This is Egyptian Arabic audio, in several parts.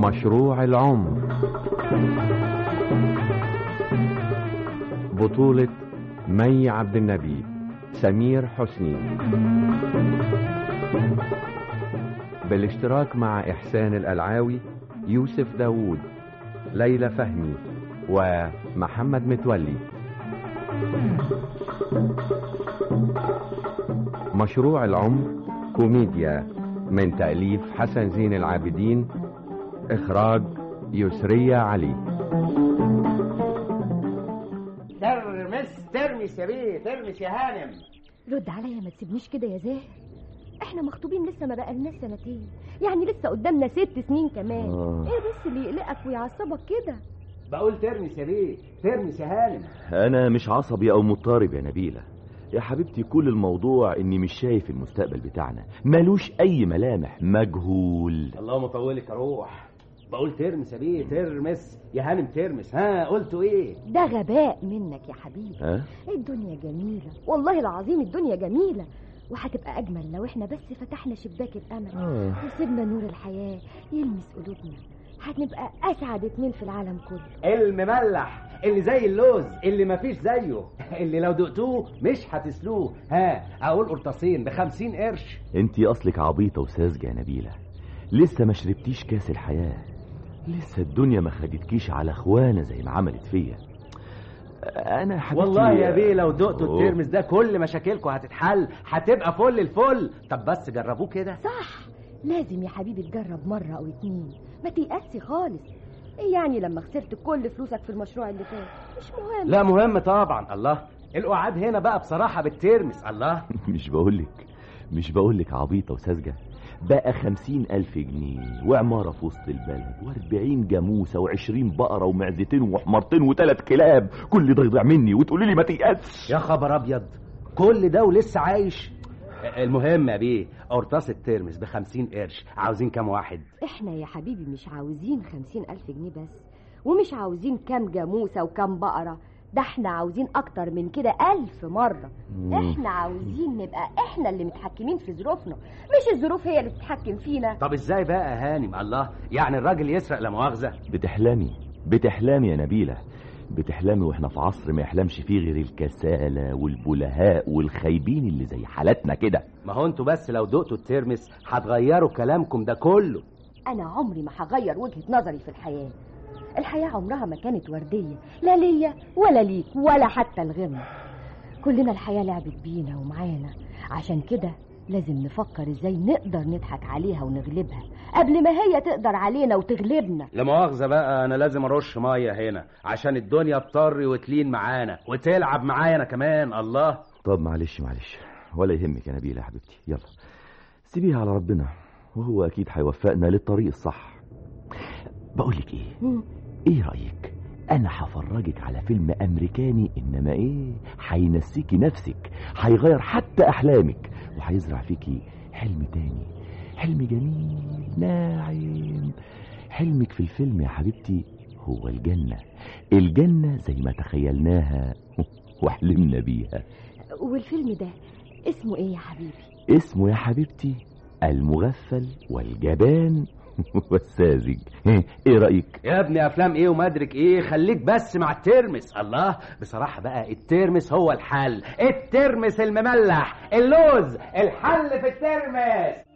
مشروع العمر بطولة مي عبد النبي سمير حسني بالاشتراك مع إحسان الألعاوي يوسف داوود ليلى فهمي ومحمد متولي مشروع العمر كوميديا من تأليف حسن زين العابدين إخراج يسرية علي ترمس ترمس يا بيه ترمس يا هانم رد عليا ما تسيبنيش كده يا زاهر احنا مخطوبين لسه ما بقالناش سنتين يعني لسه قدامنا ست سنين كمان آه. ايه بس اللي يقلقك ويعصبك كده بقول ترمس يا بيه ترمس يا هانم انا مش عصبي او مضطرب يا نبيلة يا حبيبتي كل الموضوع اني مش شايف المستقبل بتاعنا ملوش اي ملامح مجهول اللهم طولك يا روح بقول ترمس يا بيه ترمس يا هانم ترمس ها قلتوا ايه ده غباء منك يا حبيبي ها الدنيا جميلة والله العظيم الدنيا جميلة وهتبقى أجمل لو احنا بس فتحنا شباك الأمل آه. وسيبنا نور الحياة يلمس قلوبنا هنبقى أسعد اتنين في العالم كله المملح اللي زي اللوز اللي مفيش زيه اللي لو دقتوه مش هتسلوه ها اقول قرطاسين بخمسين قرش انتي اصلك عبيطة وساذجة يا نبيلة لسه ما شربتيش كاس الحياة لسه الدنيا ما خدتكيش على اخوانا زي ما عملت فيا انا حبيبتي والله يا بيه لو دقتوا أوه. الترمس ده كل مشاكلكم هتتحل هتبقى فل الفل طب بس جربوه كده صح لازم يا حبيبي تجرب مرة أو اتنين ما تيأسي خالص ايه يعني لما خسرت كل فلوسك في المشروع اللي فات مش مهم لا مهم طبعا الله القعاد هنا بقى بصراحة بالترمس الله مش بقولك مش بقولك عبيطة وساذجة بقى خمسين ألف جنيه وعمارة في وسط البلد واربعين جاموسة وعشرين بقرة ومعزتين وحمارتين وثلاث كلاب كل ده يضيع مني وتقولي لي ما تيأسش يا خبر ابيض كل ده ولسه عايش المهم يا بيه قرطاس الترمس بخمسين قرش عاوزين كام واحد احنا يا حبيبي مش عاوزين خمسين ألف جنيه بس ومش عاوزين كام جاموسة وكام بقرة ده احنا عاوزين أكتر من كده ألف مرة مم. احنا عاوزين نبقى احنا اللي متحكمين في ظروفنا مش الظروف هي اللي بتتحكم فينا طب ازاي بقى يا هانم الله يعني الراجل يسرق لا مؤاخذة بتحلمي بتحلمي يا نبيلة بتحلمي واحنا في عصر ما يحلمش فيه غير الكسالى والبلهاء والخايبين اللي زي حالاتنا كده ما هو انتوا بس لو دقتوا الترمس هتغيروا كلامكم ده كله أنا عمري ما هغير وجهة نظري في الحياة الحياة عمرها ما كانت وردية لا ليا ولا ليك ولا حتى الغنى كلنا الحياة لعبت بينا ومعانا عشان كده لازم نفكر ازاي نقدر نضحك عليها ونغلبها قبل ما هي تقدر علينا وتغلبنا لا مؤاخذة بقى أنا لازم أرش مية هنا عشان الدنيا تطري وتلين معانا وتلعب معايا أنا كمان الله طب معلش معلش ولا يهمك يا نبيلة يا حبيبتي يلا سيبيها على ربنا وهو أكيد هيوفقنا للطريق الصح بقولك إيه مم. إيه رأيك أنا هفرجك على فيلم أمريكاني إنما إيه هينسيكي نفسك هيغير حتى أحلامك وهيزرع فيكي حلم تاني حلم جميل ناعم حلمك في الفيلم يا حبيبتي هو الجنة الجنة زي ما تخيلناها وحلمنا بيها والفيلم ده اسمه ايه يا حبيبي اسمه يا حبيبتي المغفل والجبان والساذج ايه رأيك يا ابني أفلام إيه وما أدرك إيه خليك بس مع الترمس الله بصراحة بقى الترمس هو الحل الترمس المملح اللوز الحل في الترمس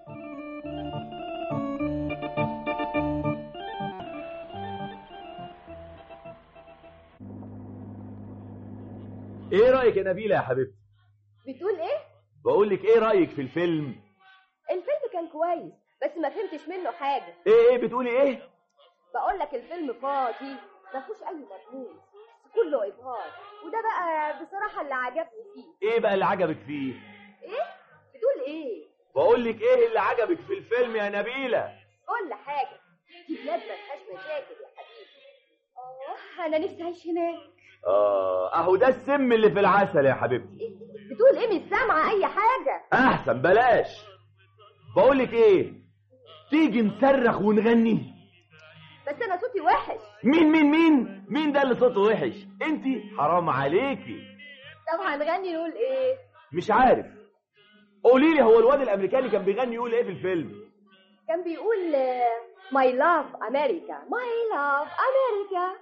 ايه رأيك يا نبيلة يا حبيبتي بتقول ايه بقول لك ايه رأيك في الفيلم الفيلم كان كويس بس ما فهمتش منه حاجة ايه ايه بتقولي ايه بقول لك الفيلم فاضي ما فيهوش اي مضمون كله ابهار وده بقى بصراحة اللي عجبني فيه ايه بقى اللي عجبك فيه ايه بتقول ايه بقول لك ايه اللي عجبك في الفيلم يا نبيلة كل حاجة في بلاد ما فيهاش مشاكل يا حبيبي اه انا نفسي اعيش هناك اه اهو ده السم اللي في العسل يا حبيبتي بتقول ايه مش سامعة اي حاجة احسن بلاش بقول لك ايه تيجي نصرخ ونغني بس انا صوتي وحش مين مين مين مين ده اللي صوته وحش انتي حرام عليكي طب هنغني نقول ايه مش عارف قولي لي هو الواد الامريكاني كان بيغني يقول ايه في الفيلم كان بيقول آه، ماي لاف امريكا ماي لاف امريكا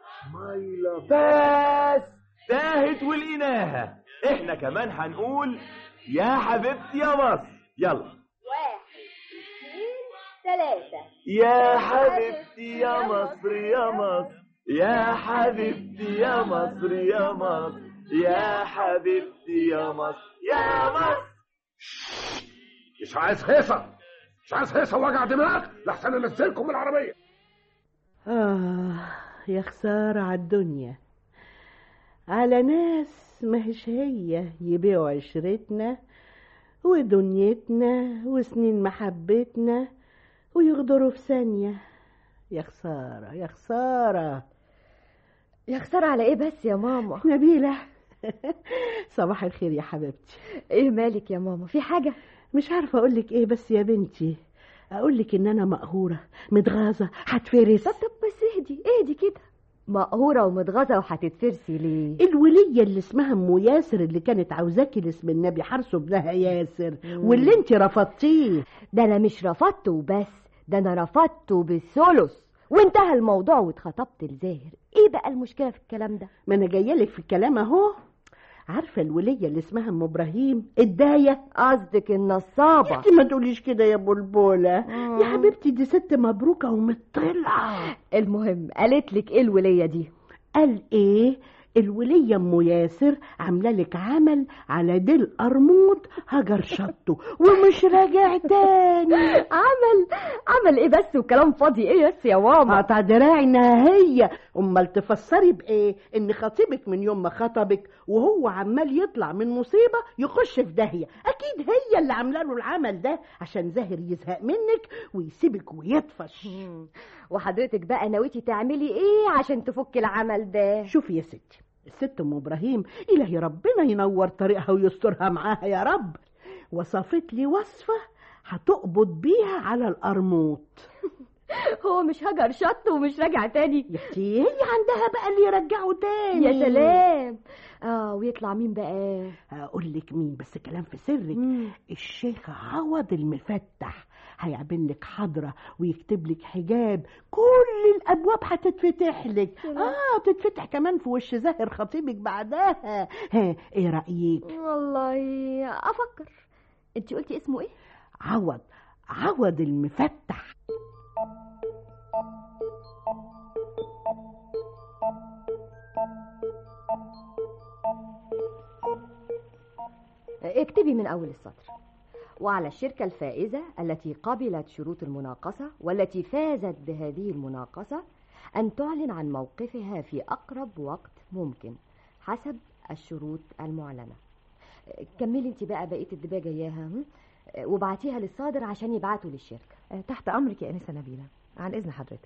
بس تاهت ولقيناها احنا كمان هنقول يا حبيبتي يا مصر يلا واحد اثنين ثلاثة يا حبيبتي يا مصر يا مصر يا حبيبتي يا مصر يا مصر يا حبيبتي يا مصر يا مصر مش عايز هيصة مش عايز هيصة وجع دماغ لحسن انزلكم من العربية آه يا خسارة على الدنيا على ناس ماهيش هي يبيعوا عشرتنا ودنيتنا وسنين محبتنا ويغدروا في ثانية يا خسارة يا خسارة يا خسارة على ايه بس يا ماما نبيلة صباح الخير يا حبيبتي ايه مالك يا ماما في حاجة مش عارفة أقولك إيه بس يا بنتي أقولك إن أنا مقهورة متغاظة هتفرس طب طب بس اهدي اهدي كده مقهورة ومتغاظة وهتتفرسي ليه الولية اللي اسمها ام ياسر اللي كانت عاوزاكي لاسم النبي حرصه ابنها ياسر واللي انت رفضتيه ده انا مش رفضته وبس ده انا رفضته بالثلث وانتهى الموضوع واتخطبت لزاهر ايه بقى المشكلة في الكلام ده ما انا جايلك في الكلام اهو عارفه الوليه اللي اسمها ام ابراهيم الدايه قصدك النصابة انت ما تقوليش كده يا بلبله مم. يا حبيبتي دي ست مبروكه ومطلعه المهم قالت لك ايه الولية دي قال ايه الولية ام ياسر عامله لك عمل على ديل قرموط هجر شطه ومش راجع تاني عمل عمل ايه بس وكلام فاضي ايه بس يا ماما قطع دراعي انها هي امال تفسري بايه ان خطيبك من يوم ما خطبك وهو عمال يطلع من مصيبه يخش في داهيه اكيد هي اللي عامله له العمل ده عشان زاهر يزهق منك ويسيبك ويطفش مم. وحضرتك بقى نويتي تعملي ايه عشان تفكي العمل ده شوفي يا ستي الست ام ابراهيم الهي ربنا ينور طريقها ويسترها معاها يا رب وصفت لي وصفه هتقبض بيها على القرموط هو مش هجر شط ومش راجع تاني يا اختي هي عندها بقى اللي يرجعه تاني يا سلام اه ويطلع مين بقى هقول لك مين بس كلام في سرك مم. الشيخ عوض المفتح هيعمل لك حضرة ويكتب لك حجاب كل الابواب هتتفتح لك اه تتفتح كمان في وش زاهر خطيبك بعدها ها ايه رايك والله افكر انت قلتي اسمه ايه عوض عوض المفتح اكتبي من أول السطر وعلى الشركة الفائزة التي قبلت شروط المناقصة والتي فازت بهذه المناقصة أن تعلن عن موقفها في أقرب وقت ممكن حسب الشروط المعلنة كملي انت بقى بقية الدباجة اياها هم؟ وبعتيها للصادر عشان يبعتوا للشركة تحت امرك يا انسه نبيله عن اذن حضرتك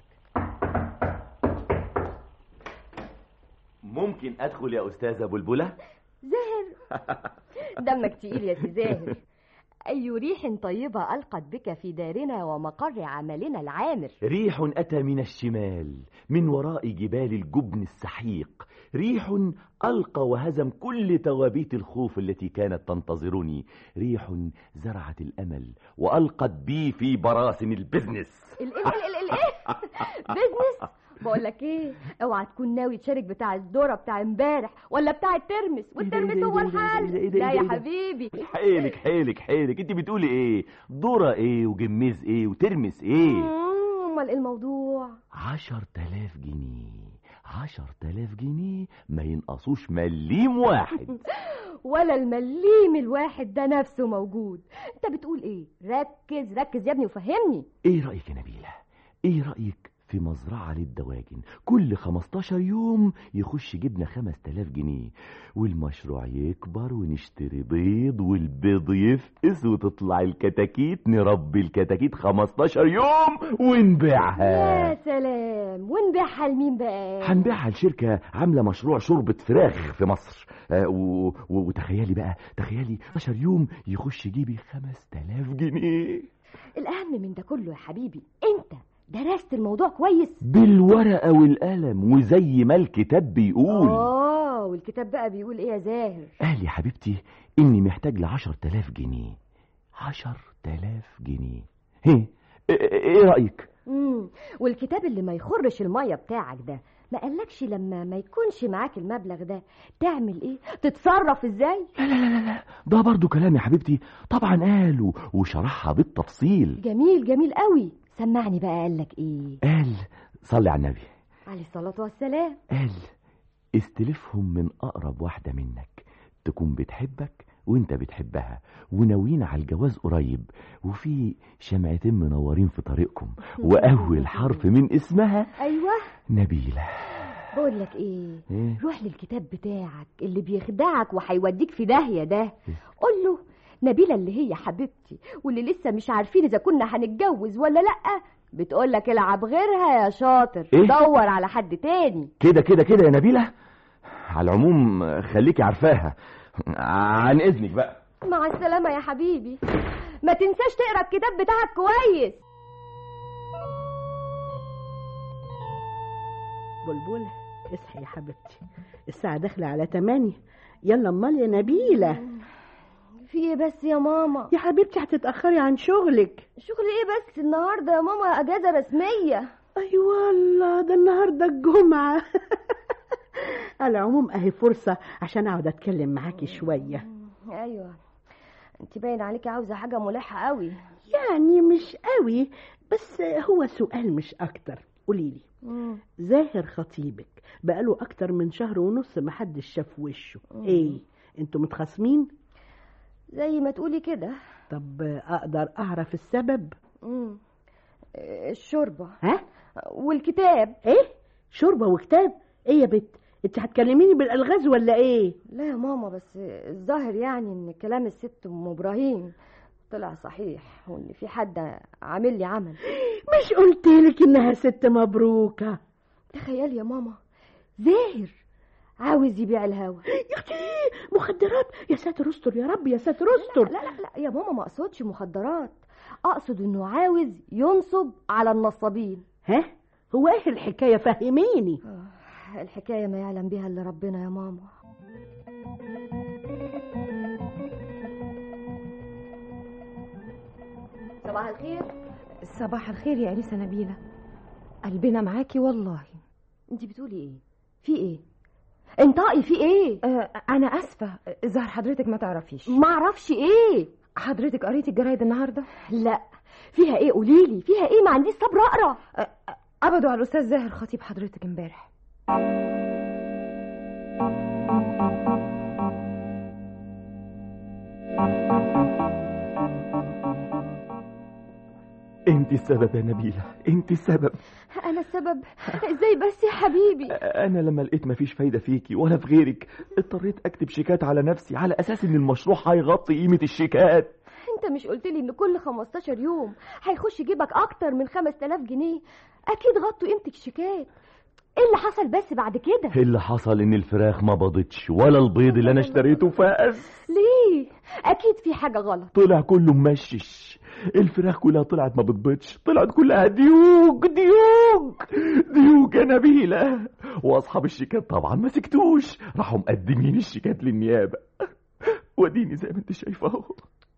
ممكن ادخل يا استاذه بلبله زاهر دمك تقيل يا سي زاهر أي ريح طيبة ألقت بك في دارنا ومقر عملنا العامر ريح أتى من الشمال من وراء جبال الجبن السحيق ريح ألقى وهزم كل توابيت الخوف التي كانت تنتظرني ريح زرعت الأمل وألقت بي في براسن البزنس ال ال ال ال ايه بيزنس بقول لك ايه اوعى تكون ناوي تشارك بتاع الذره بتاع امبارح ولا بتاع الترمس والترمس هو الحل لا يا حبيبي حيلك حيلك حيلك انت بتقولي ايه ذرة ايه وجميز ايه وترمس ايه مم، امال ايه الموضوع عشر تلاف جنيه عشر تلاف جنيه ما ينقصوش مليم واحد ولا المليم الواحد ده نفسه موجود انت بتقول ايه ركز ركز يا ابني وفهمني ايه رأيك يا نبيلة ايه رأيك في مزرعة للدواجن كل 15 يوم يخش جبنا 5000 جنيه والمشروع يكبر ونشتري بيض والبيض يفقس وتطلع الكتاكيت نربي الكتاكيت 15 يوم ونبيعها يا سلام ونبيعها لمين بقى هنبيعها لشركة عاملة مشروع شوربة فراخ في مصر آه و... و... وتخيلي بقى تخيلي 12 يوم يخش جيبي 5000 جنيه الاهم من ده كله يا حبيبي انت درست الموضوع كويس بالورقة والقلم وزي ما الكتاب بيقول اه والكتاب بقى بيقول ايه يا زاهر قال يا حبيبتي إني محتاج لعشر تلاف جنيه عشر تلاف جنيه هي إيه- ايه رايك امم والكتاب اللي ما يخرش الميه بتاعك ده ما قالكش لما ما يكونش معاك المبلغ ده تعمل ايه تتصرف ازاي لا لا لا لا ده برضو كلام يا حبيبتي طبعا قال و- وشرحها بالتفصيل جميل جميل قوي سمعني بقى قالك ايه قال صلي على النبي عليه الصلاه والسلام قال استلفهم من أقرب واحدة منك تكون بتحبك وانت بتحبها وناويين على الجواز قريب وفي شمعتين منورين في طريقكم وأول حرف من اسمها ايوه نبيلة بقول لك ايه إيه؟ روح للكتاب بتاعك اللي بيخدعك وهيوديك في داهيه ده قول له نبيله اللي هي حبيبتي واللي لسه مش عارفين اذا كنا هنتجوز ولا لا بتقول لك العب غيرها يا شاطر إيه؟ دور على حد تاني كده كده كده يا نبيلة على العموم خليكي عارفاها عن إذنك بقى مع السلامه يا حبيبي ما تنساش تقرا الكتاب بتاعك كويس بلبل اصحي يا حبيبتي الساعة داخلة على تمانية يلا امال يا نبيلة في ايه بس يا ماما يا حبيبتي هتتأخري عن شغلك شغل ايه بس النهارده يا ماما اجازه رسميه اي والله ده النهارده الجمعة على العموم اهي فرصة عشان اقعد اتكلم معاكي شوية ايوه انت باين عليكي عاوزه حاجه ملحه قوي يعني مش قوي بس هو سؤال مش اكتر قوليلي زاهر خطيبك بقاله اكتر من شهر ونص محدش شاف وشه ايه انتوا متخاصمين زي ما تقولي كده طب اقدر اعرف السبب مم. الشوربه ها والكتاب ايه شوربه وكتاب ايه يا بت انت هتكلميني بالالغاز ولا ايه لا يا ماما بس الظاهر يعني ان كلام الست ام ابراهيم طلع صحيح وان في حد عامل لي عمل مش قلتلك انها ست مبروكه تخيل يا ماما زاهر عاوز يبيع الهوا يا اختي مخدرات يا ساتر استر يا رب يا ساتر استر لا لا لا يا ماما ما اقصدش مخدرات اقصد انه عاوز ينصب على النصابين ها هو ايه الحكايه فهميني آه، الحكايه ما يعلم بها الا ربنا يا ماما صباح الخير صباح الخير يا أنسة نبيلة قلبنا معاكي والله انت بتقولي ايه في ايه انطقي في ايه آه أنا آسفة ظهر حضرتك ما تعرفيش ما اعرفش ايه حضرتك قريتي الجرايد النهاردة لا فيها ايه قوليلي فيها ايه ما عنديش صبر اقرا آه، آه، قبضوا على الأستاذ زاهر خطيب حضرتك امبارح انت السبب يا نبيلة انت السبب انا السبب ازاي بس يا حبيبي انا لما لقيت مفيش فايدة فيكي ولا في غيرك اضطريت اكتب شيكات على نفسي على اساس ان المشروع هيغطي قيمة الشيكات انت مش قلت لي ان كل 15 يوم هيخش جيبك اكتر من 5000 جنيه اكيد غطوا قيمه الشيكات ايه اللي حصل بس بعد كده اللي حصل ان الفراخ ما بضتش ولا البيض اللي انا اشتريته فاز ليه اكيد في حاجه غلط طلع كله ممشش الفراخ كلها طلعت ما بتبيضش طلعت كلها ديوك ديوك ديوك يا نبيلة واصحاب الشيكات طبعا ما سكتوش راحوا مقدمين الشيكات للنيابة وديني زي ما انت شايفه اهو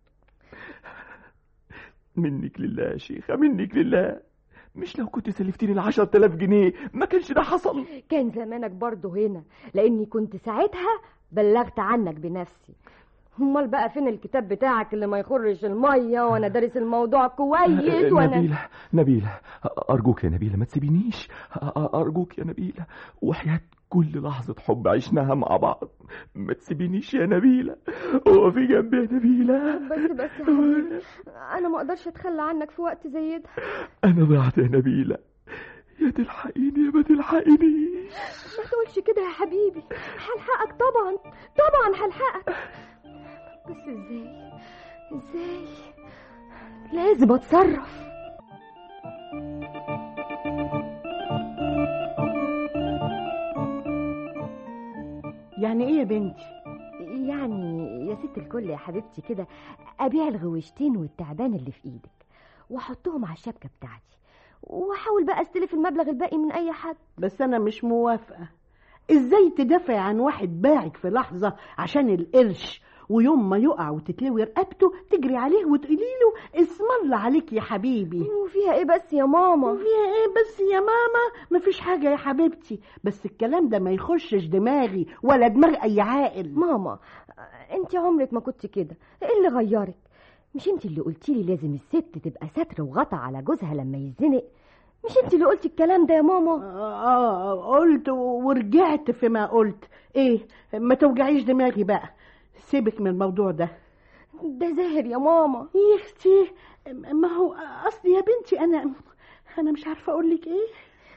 منك لله يا شيخة منك لله مش لو كنت سلفتيني العشر تلاف جنيه ما كانش ده حصل كان زمانك برضه هنا لاني كنت ساعتها بلغت عنك بنفسي امال بقى فين الكتاب بتاعك اللي ما يخرش الميه وانا دارس الموضوع كويس وانا نبيلة نبيلة أرجوك يا نبيلة ما تسيبينيش أرجوك يا نبيلة وحياة كل لحظة حب عشناها مع بعض ما تسيبينيش يا نبيلة هو في جنبي يا نبيلة بس بس يا حبيبي انا ما اقدرش اتخلى عنك في وقت زي ده أنا ضعت يا نبيلة يا تلحقيني يا ما تلحقينيش ما تقولش كده يا حبيبي هلحقك طبعا طبعا هلحقك بس ازاي ازاي لازم اتصرف يعني ايه يا بنتي يعني يا ست الكل يا حبيبتي كده ابيع الغويشتين والتعبان اللي في ايدك واحطهم على الشبكه بتاعتي واحاول بقى استلف المبلغ الباقي من اي حد بس انا مش موافقه ازاي تدافعي عن واحد باعك في لحظه عشان القرش ويوم ما يقع وتتلوي رقبته تجري عليه وتقولي له اسم الله عليك يا حبيبي وفيها ايه بس يا ماما وفيها ايه بس يا ماما مفيش حاجة يا حبيبتي بس الكلام ده ما يخشش دماغي ولا دماغ اي عاقل ماما انت عمرك ما كنت كده ايه اللي غيرك مش انت اللي قلتي لي لازم الست تبقى ستر وغطا على جوزها لما يزنق مش انت اللي قلتي الكلام ده يا ماما اه قلت ورجعت فيما قلت ايه ما توجعيش دماغي بقى سيبك من الموضوع ده ده زاهر يا ماما يا اختي ما هو اصلي يا بنتي انا انا مش عارفه اقول لك ايه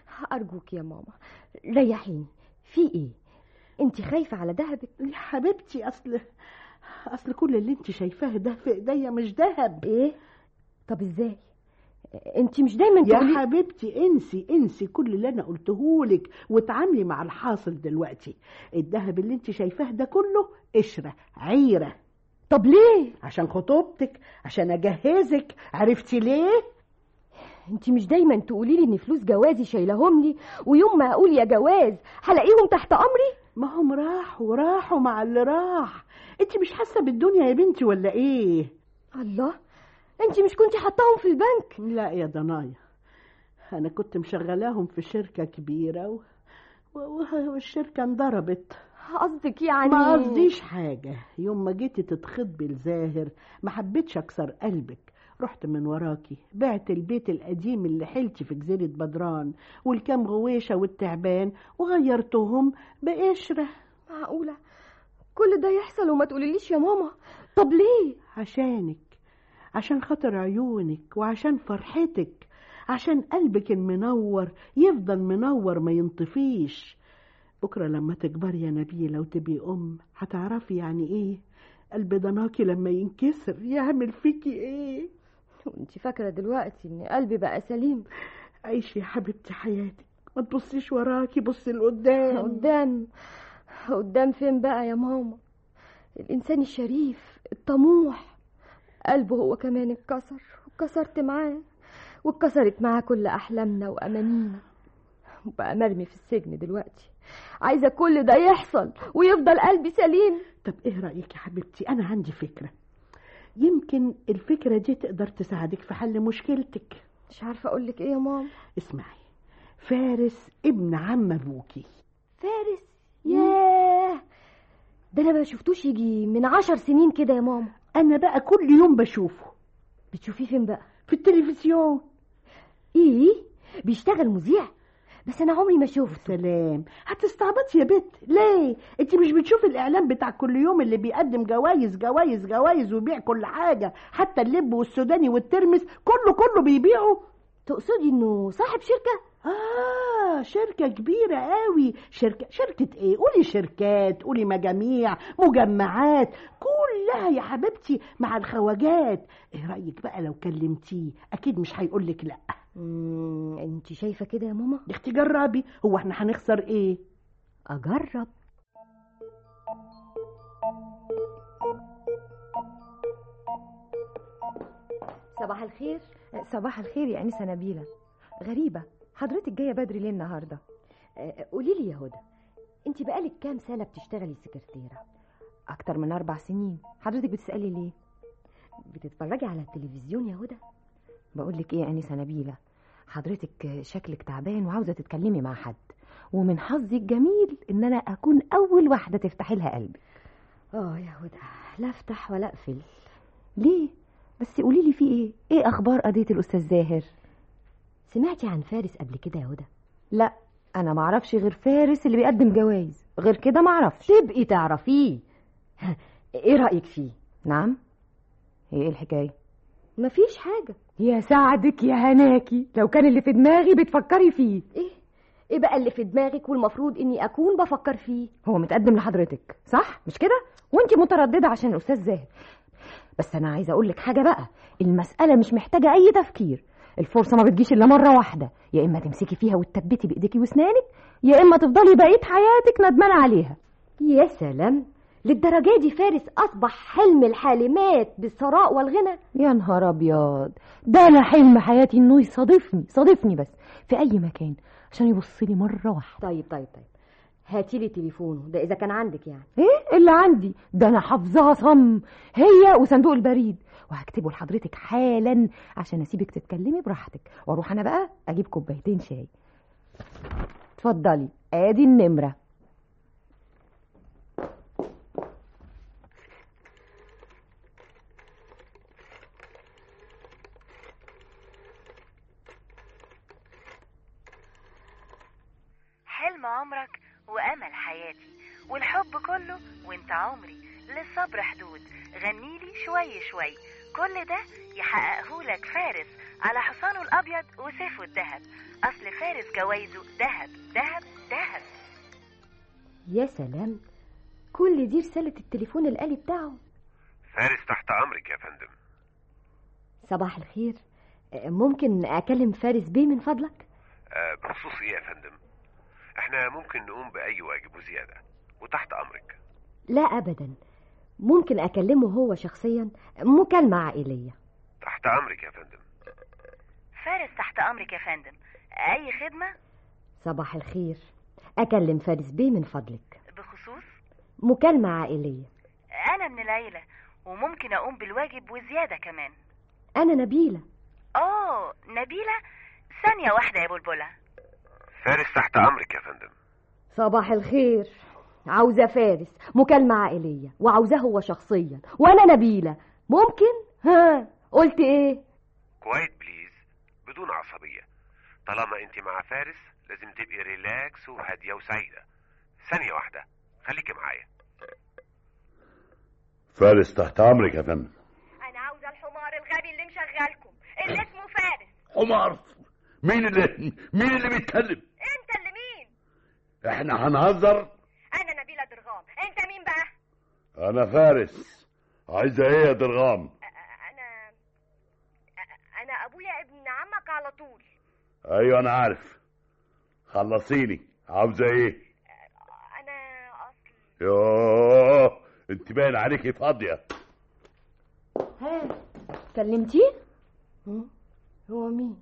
ارجوك يا ماما ريحيني في ايه انت خايفه على دهبك يا حبيبتي اصل اصل كل اللي انت شايفاه ده في ايديا مش دهب ايه طب ازاي انت مش دايما يا تقولي حبيبتي انسي انسي كل اللي انا قلتهولك وتعاملي مع الحاصل دلوقتي الذهب اللي انت شايفاه ده كله قشره عيره طب ليه عشان خطوبتك عشان اجهزك عرفتي ليه انت مش دايما تقولي لي ان فلوس جوازي شايلهم لي ويوم ما اقول يا جواز هلاقيهم تحت امري ما هم راحوا راحوا مع اللي راح انت مش حاسه بالدنيا يا بنتي ولا ايه الله انت مش كنتي حطاهم في البنك لا يا ضنايا انا كنت مشغلاهم في شركه كبيره و... و... والشركه انضربت قصدك يعني ما قصديش حاجه يوم ما جيتي تتخطبي لزاهر ما حبيتش اكسر قلبك رحت من وراكي بعت البيت القديم اللي حلتي في جزيرة بدران والكام غويشة والتعبان وغيرتهم بقشرة معقولة كل ده يحصل وما تقوليليش يا ماما طب ليه عشانك عشان خاطر عيونك وعشان فرحتك عشان قلبك المنور يفضل منور ما ينطفيش بكرة لما تكبري يا نبيلة وتبقي أم هتعرفي يعني إيه قلب ضناكي لما ينكسر يعمل فيكي إيه وانت فاكرة دلوقتي ان قلبي بقى سليم عيشي يا حبيبتي حياتك ما تبصيش وراكي بصي لقدام قدام قدام فين بقى يا ماما الانسان الشريف الطموح قلبه هو كمان اتكسر واتكسرت معاه واتكسرت معاه كل احلامنا وامانينا وبقى مرمي في السجن دلوقتي عايزه كل ده يحصل ويفضل قلبي سليم طب ايه رايك يا حبيبتي انا عندي فكره يمكن الفكره دي تقدر تساعدك في حل مشكلتك مش عارفه اقول لك ايه يا ماما اسمعي فارس ابن عم ابوكي فارس ياه ده انا ما شفتوش يجي من عشر سنين كده يا ماما انا بقى كل يوم بشوفه بتشوفيه فين بقى في التلفزيون ايه بيشتغل مذيع بس انا عمري ما شفته سلام هتستعبطي يا بت ليه انت مش بتشوفي الاعلان بتاع كل يوم اللي بيقدم جوايز جوايز جوايز ويبيع كل حاجه حتى اللب والسوداني والترمس كله كله بيبيعه تقصدي انه صاحب شركه آه شركة كبيرة قوي شركة شركة إيه؟ قولي شركات قولي مجاميع مجمعات كلها يا حبيبتي مع الخواجات إيه رأيك بقى لو كلمتيه أكيد مش هيقولك لأ امم انت شايفه كده يا ماما يا اختي جربي هو احنا هنخسر إيه؟ اجرب صباح الخير صباح الخير يا انسه نبيله غريبه حضرتك جايه بدري ليه النهارده آه، قولي لي يا هدى انت بقالك كام سنه بتشتغلي سكرتيره اكتر من اربع سنين حضرتك بتسالي ليه بتتفرجي على التلفزيون يا هدى بقول لك ايه يا انسه نبيله حضرتك شكلك تعبان وعاوزه تتكلمي مع حد ومن حظي الجميل ان انا اكون اول واحده تفتحي لها قلبي اه يا هدى لا افتح ولا اقفل ليه بس قولي لي في ايه ايه اخبار قضيه الاستاذ زاهر سمعتي عن فارس قبل كده يا هدى لا انا ما اعرفش غير فارس اللي بيقدم جوائز غير كده ما اعرفش تبقي تعرفيه ايه رايك فيه نعم هي ايه الحكايه مفيش حاجه يا سعدك يا هناكي لو كان اللي في دماغي بتفكري فيه ايه ايه بقى اللي في دماغك والمفروض اني اكون بفكر فيه هو متقدم لحضرتك صح مش كده وانت متردده عشان الاستاذ زاهر بس انا عايزه اقول لك حاجه بقى المساله مش محتاجه اي تفكير الفرصه ما بتجيش الا مره واحده يا اما تمسكي فيها وتثبتي بايديكي واسنانك يا اما تفضلي بقيه حياتك ندمانه عليها يا سلام للدرجه دي فارس اصبح حلم الحالمات بالثراء والغنى يا نهار ابيض ده انا حلم حياتي انه يصادفني صادفني بس في اي مكان عشان يبص لي مره واحده طيب طيب طيب هاتي لي تليفونه ده اذا كان عندك يعني ايه اللي عندي ده انا حافظاها صم هي وصندوق البريد وهكتبه لحضرتك حالا عشان اسيبك تتكلمي براحتك واروح انا بقى اجيب كوبايتين شاي اتفضلي ادي النمره حلم عمرك وأمل حياتي والحب كله وانت عمري للصبر حدود غنيلي شوي شوي كل ده يحققه لك فارس على حصانه الأبيض وسيفه الذهب أصل فارس جوايزه ذهب ذهب ذهب يا سلام كل دي رسالة التليفون الآلي بتاعه فارس تحت امرك يا فندم صباح الخير آه، ممكن أكلم فارس بيه من فضلك أه بخصوص ايه يا فندم احنا ممكن نقوم باي واجب وزياده وتحت امرك لا أبدا ممكن أكلمه هو شخصيا مكالمة عائلية تحت امرك يا فندم فارس تحت أمرك يا فندم أي خدمة صباح الخير أكلم فارس بيه من فضلك بخصوص مكالمة عائلية أنا من العيلة وممكن أقوم بالواجب وزيادة كمان أنا نبيلة أوه نبيلة ثانية واحدة يا بلبلة فارس تحت امرك يا فندم صباح الخير عاوزة فارس مكالمة عائلية وعاوزاه هو شخصيا وأنا نبيلة ممكن؟ ها قلت إيه؟ كويت بليز بدون عصبيه طالما انت مع فارس لازم تبقي ريلاكس وهاديه وسعيده ثانيه واحده خليكي معايا فارس تحت امرك يا فندم أنا عاوزة الحمار الغبي اللي مشغلكم اللي اسمه فارس حمار مين اللي مين اللي بيتكلم أنت اللي مين؟ احنا هنهزر أنا نبيلة درغام أنت مين بقى؟ انا فارس عايزه ايه يا درغام أنا أنا أبويا ابن عمك على طول ايوه انا عارف خلصيني عاوزه ايه أنا أصل يوه انت باين عليكي فاضيه ها كلمتيه؟ هو مين؟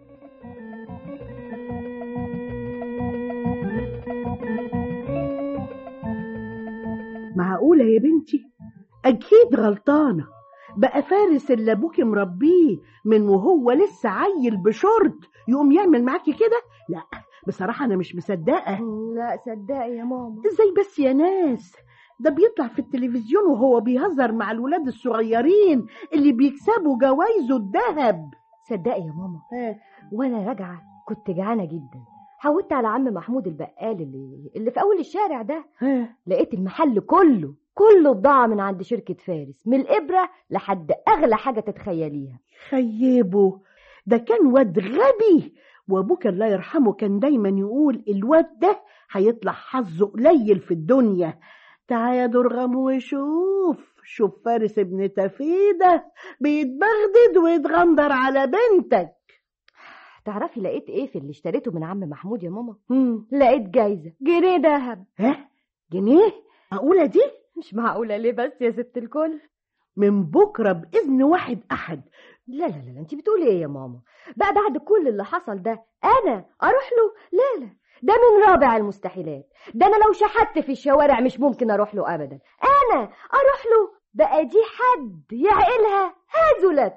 معقولة يا بنتي أكيد غلطانة بقى فارس اللي أبوكي مربيه من وهو لسه عيل بشورت يقوم يعمل معاكي كده لا بصراحة أنا مش مصدقة لا صدقي يا ماما ازاي بس يا ناس ده بيطلع في التلفزيون وهو بيهزر مع الولاد الصغيرين اللي بيكسبوا جوايزه الذهب صدقي يا ماما ها وانا راجعه كنت جعانه جدا حودت على عم محمود البقال اللي اللي في اول الشارع ده ها لقيت المحل كله كله بضاعه من عند شركه فارس من الابره لحد اغلى حاجه تتخيليها خيبه ده كان واد غبي وابوك الله يرحمه كان دايما يقول الواد ده هيطلع حظه قليل في الدنيا تعا يا درغم وشوف شوف فارس ابن تفيدة بيتبغدد ويتغندر على بنتك تعرفي لقيت ايه في اللي اشتريته من عم محمود يا ماما هم. لقيت جايزه جنيه دهب ها جنيه معقولة دي مش معقوله ليه بس يا ست الكل من بكرة بإذن واحد أحد لا لا لا انت بتقولي ايه يا ماما بقى بعد كل اللي حصل ده انا اروح له لا لا ده من رابع المستحيلات ده انا لو شحت في الشوارع مش ممكن اروح له ابدا انا اروح له بقى دي حد يعقلها هزلت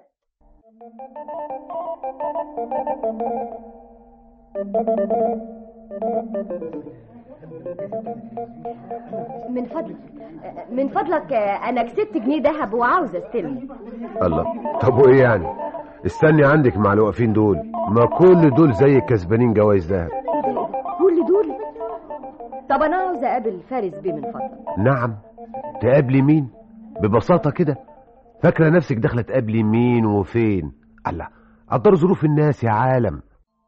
من فضلك من فضلك انا كسبت جنيه دهب وعاوزه استلم الله طب وايه يعني استني عندك مع اللي واقفين دول ما كل دول زي كسبانين جوايز دهب كل دول طب انا عاوزه اقابل فارس بيه من فضلك نعم تقابلي مين ببساطة كده فاكرة نفسك داخلة تقابلي مين وفين الله قدر ظروف الناس يا عالم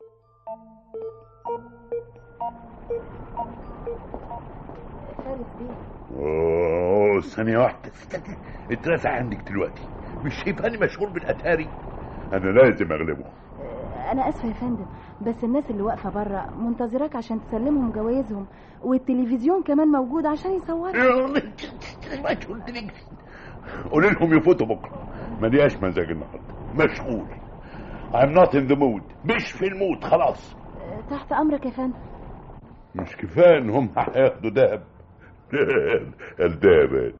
فارس بيه اوه ثانية واحدة استنى اترزع عندك دلوقتي مش شايفاني مشغول بالاتاري انا لازم اغلبه انا اسفه يا فندم بس الناس اللي واقفه بره منتظراك عشان تسلمهم جوائزهم والتلفزيون كمان موجود عشان يصورك ما قلت لك قولي لهم يفوتوا بكره ملياش مزاج النهارده مشغول I'm not in the mood مش في المود خلاص تحت امرك يا فندم مش كفايه ان هم هياخدوا دهب الدهب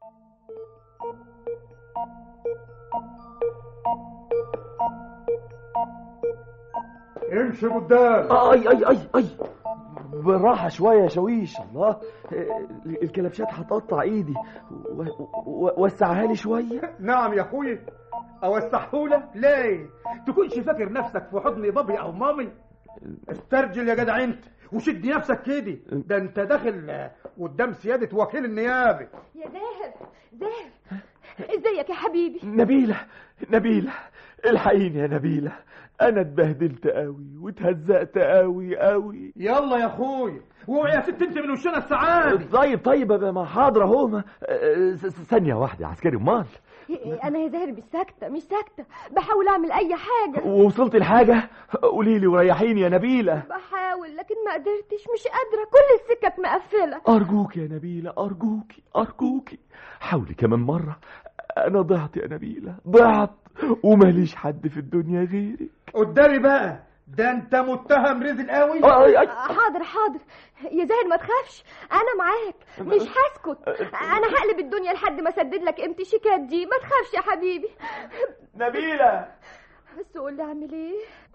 امشي قدام اي اي اي اي بالراحة شوية يا شويش الله الكلبشات هتقطع ايدي و- و- وسعها لي شوية نعم يا اخويا اوسعهولك ليه تكونش فاكر نفسك في حضن بابي او مامي استرجل يا جدع انت وشد نفسك كده ده انت داخل آه، قدام سيادة وكيل النيابة يا زاهر زاهر ازيك يا حبيبي نبيلة نبيلة الحقيني يا نبيلة انا اتبهدلت قوي واتهزقت قوي قوي يلا يا اخويا واوعي يا ست انت من وشنا السعادة طيب طيب أبقى ما حاضر اهو ما- آه، س- س- ثانية واحدة يا عسكري امال انا يا زاهر مش ساكته مش ساكته بحاول اعمل اي حاجه ووصلت الحاجة قولي لي وريحيني يا نبيلة بحاول لكن ما قدرتش مش قادره كل السكك مقفله أرجوك يا نبيلة أرجوكي أرجوكي حاولي كمان مرة أنا ضعت يا نبيلة ضعت وماليش حد في الدنيا غيرك قدامي بقى ده انت متهم رزق قوي أي أي حاضر حاضر يا زاهر ما تخافش انا معاك مش هسكت انا هقلب الدنيا لحد ما اسدد لك قيمه الشيكات دي ما تخافش يا حبيبي نبيلة بس قول لي اعمل ايه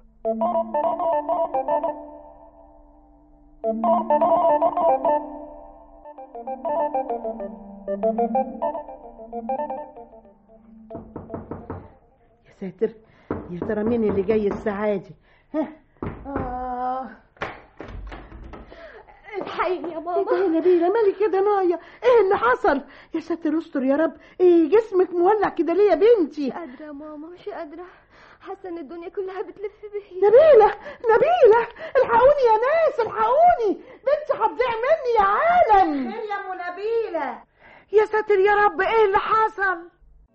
يا ساتر يا ترى مين اللي جاي الساعة دي ها آه. الحقيني يا ايه ماما ده يا نبيلة مالي كده ناية ايه اللي حصل يا ساتر استر يا رب ايه جسمك مولع كده ليه يا بنتي مش قادره يا ماما مش قادره حاسه ان الدنيا كلها بتلف بيا نبيلة نبيلة الحقوني يا ناس الحقوني بنتي هتضيع مني يا عالم خير يا ام نبيله يا ساتر يا رب ايه اللي حصل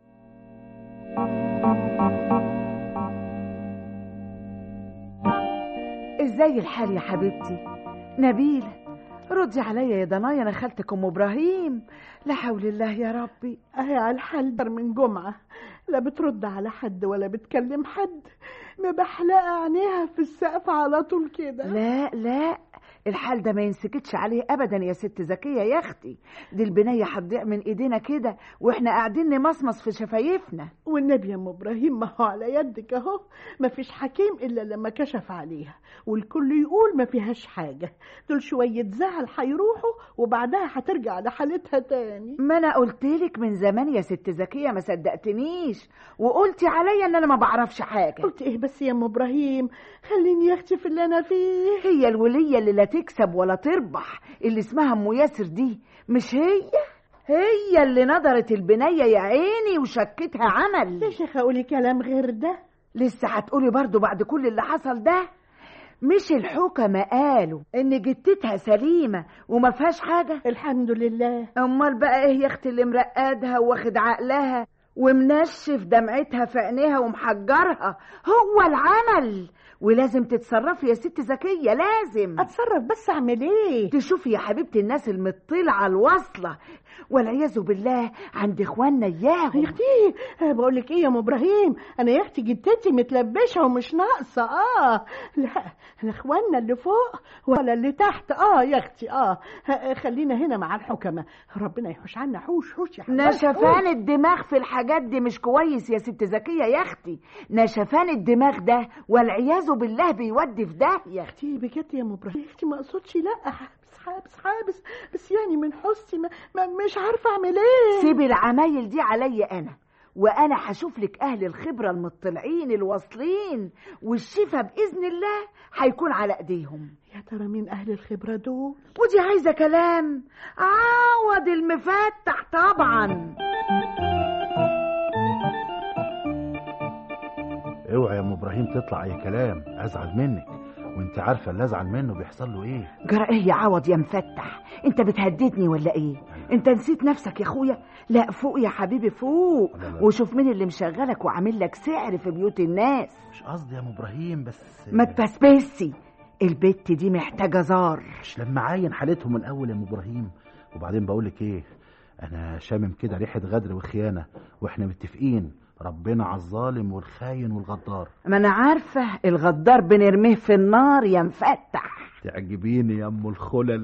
ازاي الحال يا حبيبتي نبيله ردي عليا يا ضنايا انا خالتك ام ابراهيم لا حول الله يا ربي اهي على الحال ده من جمعة لا بترد على حد ولا بتكلم حد مبحلقة عينيها في السقف على طول كده لا لا الحال ده ما ينسكتش عليه ابدا يا ست زكيه يا اختي دي البنيه هتضيع من ايدينا كده واحنا قاعدين نمصمص في شفايفنا والنبي يا ام ابراهيم ما هو على يدك اهو ما فيش حكيم الا لما كشف عليها والكل يقول ما فيهاش حاجه دول شويه زعل هيروحوا وبعدها هترجع لحالتها تاني ما انا قلتلك من زمان يا ست زكيه ما صدقتنيش وقلتي عليا ان انا ما بعرفش حاجه قلت ايه بس يا ام ابراهيم خليني يا اختي في اللي انا فيه هي الوليه اللي لا تكسب ولا تربح اللي اسمها ام ياسر دي مش هي هي اللي نظرت البنيه يا عيني وشكتها عمل يا شيخه قولي كلام غير ده لسه هتقولي برضو بعد كل اللي حصل ده مش الحكمة قالوا ان جتتها سليمة وما فيهاش حاجة الحمد لله امال بقى ايه يا اختي اللي مرقدها واخد عقلها ومنشف دمعتها في عينيها ومحجرها هو العمل ولازم تتصرفي يا ست زكية لازم اتصرف بس اعمل ايه تشوفي يا حبيبتي الناس المطلعة الواصلة والعياذ بالله عند اخواننا يا اياهم اختي بقول لك ايه يا ام ابراهيم انا يا اختي جدتي متلبشه ومش ناقصه اه لا لا اخواننا اللي فوق ولا اللي تحت اه يا اختي اه ه- خلينا هنا مع الحكمه ربنا يحوش عنا حوش حوش يا حبيبي نشفان الدماغ في الحاجات دي مش كويس يا ست زكية يا اختي نشفان الدماغ ده والعياذ بالله بيودي في داهية اختي بجد يا ام ابراهيم اختي ما اقصدش لا حابس حابس حابس بس يعني من حسي ما, ما مش عارفه اعمل ايه سيبي العمايل دي عليا انا وانا هشوف لك اهل الخبرة المطلعين الواصلين والشفا باذن الله هيكون على ايديهم يا ترى مين اهل الخبره دول ودي عايزة كلام عوض المفتح طبعا اوعى يا ام ابراهيم تطلع اي كلام ازعل منك وانت عارفه اللي ازعل منه بيحصل له ايه جرى ايه يا عوض يا مفتح انت بتهددني ولا ايه انت نسيت نفسك يا اخويا لا فوق يا حبيبي فوق لا لا. وشوف مين اللي مشغلك وعامل لك سعر في بيوت الناس مش قصدي يا ام ابراهيم بس ما تبسبسي البت دي محتاجة زار مش لما عاين حالتهم من الاول يا ام ابراهيم وبعدين بقول لك ايه انا شامم كده ريحه غدر وخيانه واحنا متفقين ربنا على الظالم والخاين والغدار ما انا عارفة الغدار بنرميه في النار يا مفتح تعجبيني يا ام الخلل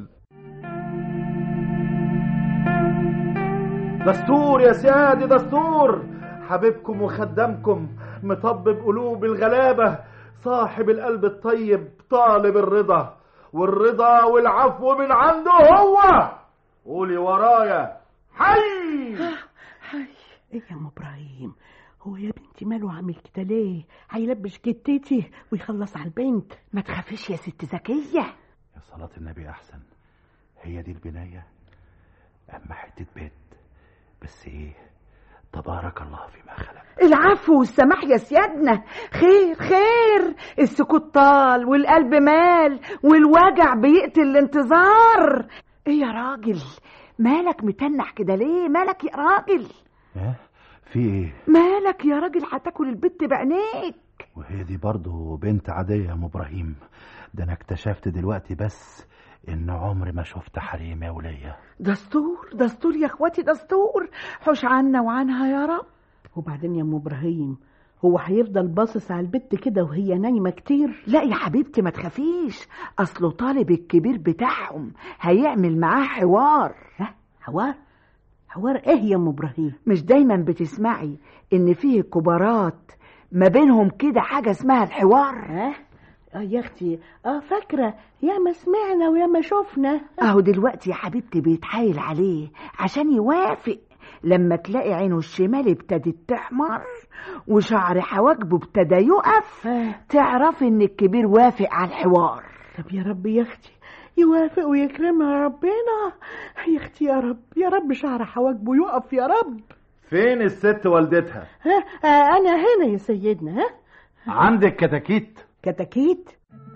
دستور يا سيادي دستور حبيبكم وخدامكم مطبب قلوب الغلابة صاحب القلب الطيب طالب الرضا والرضا والعفو من عنده هو قولي ورايا حي ايه يا ام ابراهيم هو يا بنتي ماله عامل كده ليه هيلبش جتتي ويخلص على البنت ما تخافيش يا ست زكية يا صلاة النبي أحسن هي دي البناية أما حتة بيت بس إيه تبارك الله فيما خلق العفو والسماح يا سيادنا خير خير السكوت طال والقلب مال والوجع بيقتل الانتظار ايه يا راجل مالك متنح كده ليه مالك يا راجل إيه في إيه مالك يا راجل هتاكل البت بعينيك وهي دي برضه بنت عادية يا أم إبراهيم ده أنا اكتشفت دلوقتي بس إن عمري ما شفت حريم يا ولية دستور دستور يا اخواتي دستور حوش عنا وعنها يا رب وبعدين يا ام ابراهيم هو هيفضل باصص على البت كده وهي نايمه كتير لا يا حبيبتي ما تخافيش اصله طالب الكبير بتاعهم هيعمل معاه حوار ها حوار حوار ايه يا ام ابراهيم مش دايما بتسمعي ان فيه كبارات ما بينهم كده حاجه اسمها الحوار ها اه يا اختي اه فاكره يا ما سمعنا ويا ما شفنا اهو دلوقتي يا حبيبتي بيتحايل عليه عشان يوافق لما تلاقي عينه الشمال ابتدت تحمر وشعر حواجبه ابتدى يقف تعرفي ان الكبير وافق على الحوار طب يا رب يا اختي يوافق ويكرمها ربنا يا اختي يا رب يا رب شعر حواجبه يقف يا رب فين الست والدتها ها آه انا هنا يا سيدنا ها عندك كتاكيت كتاكيت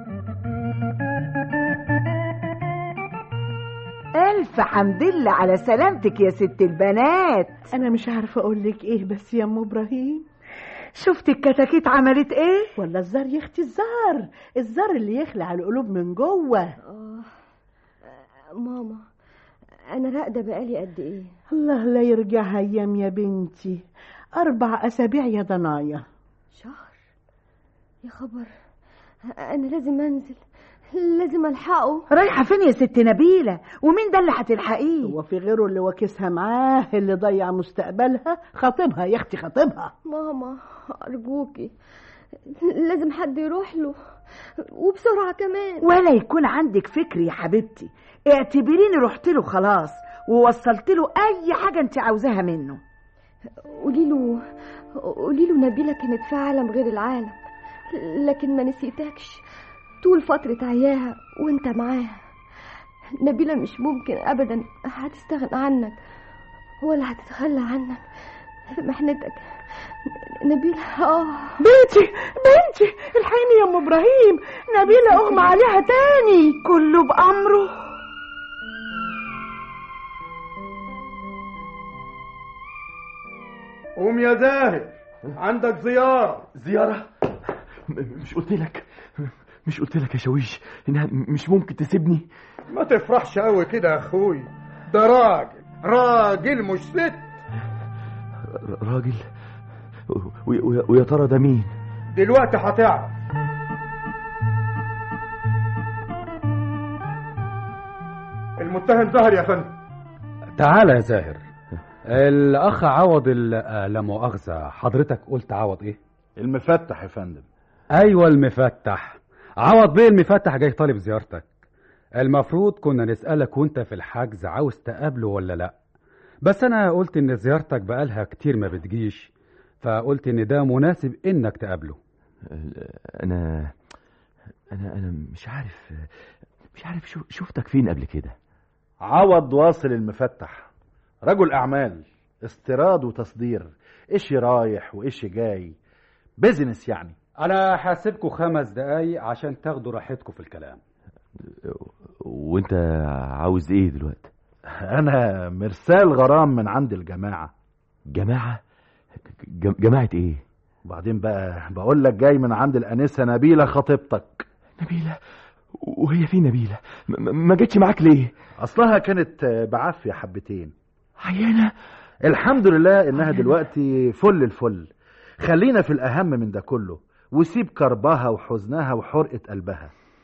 الف حمد لله على سلامتك يا ست البنات انا مش عارفه اقول لك ايه بس يا ام ابراهيم شفت الكتاكيت عملت ايه ولا الزار يا اختي الزار الزار اللي يخلع القلوب من جوه آه. ماما انا راقده بقالي قد ايه الله لا يرجعها ايام يا بنتي اربع اسابيع يا ضنايا شهر يا خبر انا لازم انزل لازم الحقه رايحه فين يا ست نبيله ومين ده اللي هتلحقيه هو في غيره اللي واكسها معاه اللي ضيع مستقبلها خاطبها يا اختي خاطبها ماما ارجوكي لازم حد يروح له وبسرعه كمان ولا يكون عندك فكر يا حبيبتي اعتبريني رحت له خلاص ووصلت له اي حاجه انت عاوزاها منه قولي له قولي له نبيله كانت في عالم غير العالم لكن ما نسيتكش طول فترة عياها وانت معاها نبيلة مش ممكن ابدا هتستغنى عنك ولا هتتخلى عنك في محنتك نبيلة اه بنتي بنتي الحقيني يا ام ابراهيم نبيلة اغمى عليها تاني كله بامره قوم يا زاهد عندك زيارة زيارة مش قلت لك مش قلت لك يا شويش انها مش ممكن تسيبني ما تفرحش قوي كده يا اخوي ده راجل راجل مش ست راجل ويا ترى ده مين دلوقتي هتعرف المتهم ظهر يا فندم تعال يا زاهر الاخ عوض ال- لا مؤاخذه حضرتك قلت عوض ايه المفتح يا فندم ايوه المفتح عوض بيه المفتح جاي طالب زيارتك المفروض كنا نسألك وانت في الحجز عاوز تقابله ولا لا بس انا قلت ان زيارتك بقالها كتير ما بتجيش فقلت ان ده مناسب انك تقابله انا انا انا مش عارف مش عارف شو شفتك فين قبل كده عوض واصل المفتح رجل اعمال استيراد وتصدير ايش رايح وايش جاي بيزنس يعني انا هسيبكم خمس دقايق عشان تاخدوا راحتكم في الكلام وانت عاوز ايه دلوقتي انا مرسال غرام من عند الجماعه جماعه ج- جماعه ايه وبعدين بقى بقول لك جاي من عند الانسه نبيله خطيبتك نبيله وهي في نبيله م- ما جتش معاك ليه اصلها كانت بعافيه حبتين عيانه الحمد لله انها دلوقتي فل الفل خلينا في الاهم من ده كله وسيب كربها وحزنها وحرقه قلبها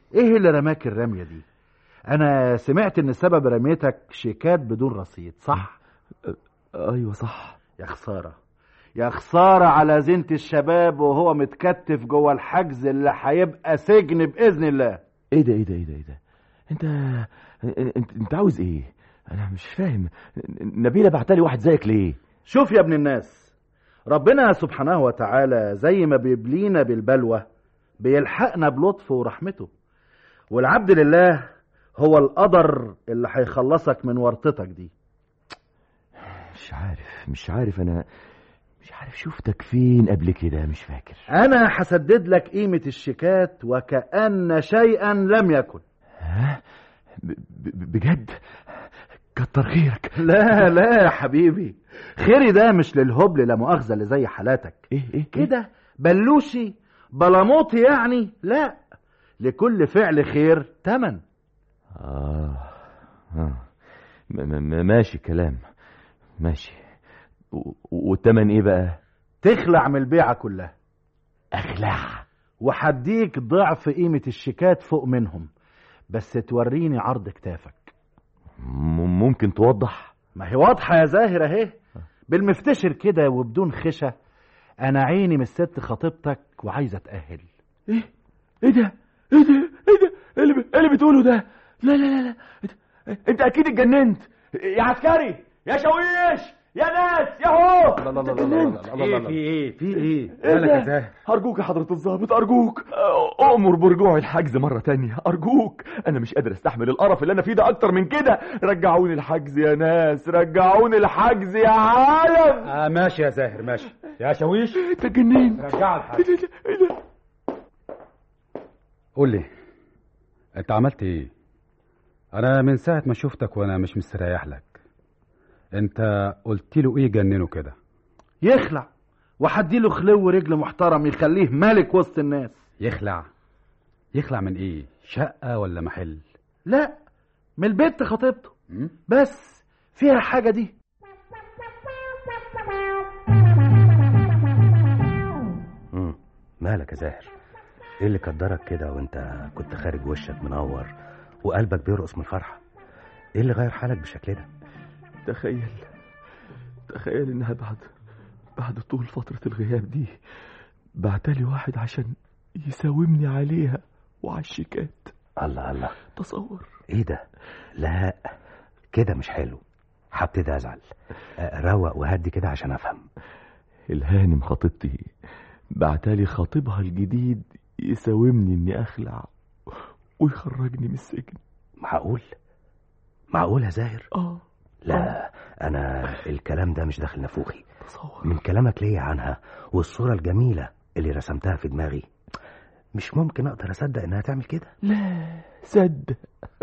ايه اللي رماك الرميه دي انا سمعت ان سبب رميتك شيكات بدون رصيد صح ايوه صح يا خساره يا خساره على زينة الشباب وهو متكتف جوه الحجز اللي هيبقى سجن باذن الله ايه ده ايه ده ايه ده ايه ده انت انت, انت عاوز ايه انا مش فاهم نبيله بعتلي واحد زيك ليه شوف يا ابن الناس ربنا سبحانه وتعالى زي ما بيبلينا بالبلوى بيلحقنا بلطفه ورحمته والعبد لله هو القدر اللي هيخلصك من ورطتك دي مش عارف مش عارف انا مش عارف شفتك فين قبل كده مش فاكر انا هسدد لك قيمة الشيكات وكأن شيئا لم يكن ها ب- ب- بجد كتر خيرك لا لا يا حبيبي خيري ده مش للهبل لا مؤاخذة اللي زي حالاتك ايه ايه كده بلوشي بلاموطي يعني لا لكل فعل خير تمن اه اه م- م- م- ماشي كلام ماشي و- و- والتمن ايه بقى تخلع من البيعة كلها اخلع وحديك ضعف قيمة الشيكات فوق منهم بس توريني عرض كتافك م- ممكن توضح ما هي واضحة يا زاهر اهي بالمفتشر كده وبدون خشة انا عيني من الست خطيبتك وعايزة اتأهل ايه ايه ده ايه ده ايه ده ايه اللي, ب- إيه اللي بتقوله ده لا لا لا لا انت, انت اكيد اتجننت يا عسكري يا شاويش يا ناس يا هو لا لا لا اتجننت لا لا لا في ايه في ايه إيه مالك ده؟ يا زاهر أرجوك يا حضرة الضابط أرجوك أ- أؤمر برجوع الحجز مرة تانية أرجوك أنا مش قادر أستحمل القرف اللي أنا فيه ده أكتر من كده رجعوني الحجز يا ناس رجعوني الحجز يا عالم آه ماشي يا زاهر ماشي يا شاويش أنت جنين رجع الحاج إيه ده إيه ده قول لي انت عملت ايه انا من ساعه ما شفتك وانا مش مستريح لك انت قلت له ايه جننه كده يخلع وحديله خلو رجل محترم يخليه ملك وسط الناس يخلع يخلع من ايه شقه ولا محل لا من البيت خطيبته م? بس فيها حاجة دي مم. مالك يا زاهر ايه اللي قدرك كده وانت كنت خارج وشك منور وقلبك بيرقص من الفرحه ايه اللي غير حالك بالشكل ده تخيل تخيل إنها بعد بعد طول فترة الغياب دي بعتلي واحد عشان يساومني عليها وعلى الشيكات الله الله تصور ايه ده لا كده مش حلو هبتدي ازعل آه، روق وهدي كده عشان افهم الهانم خطيبتي بعتلي خطيبها الجديد يساومني اني اخلع ويخرجني من السجن معقول معقول يا زاهر اه لا انا الكلام ده مش داخل نافوخي تصور من كلامك ليا عنها والصوره الجميله اللي رسمتها في دماغي مش ممكن اقدر اصدق انها تعمل كده لا صدق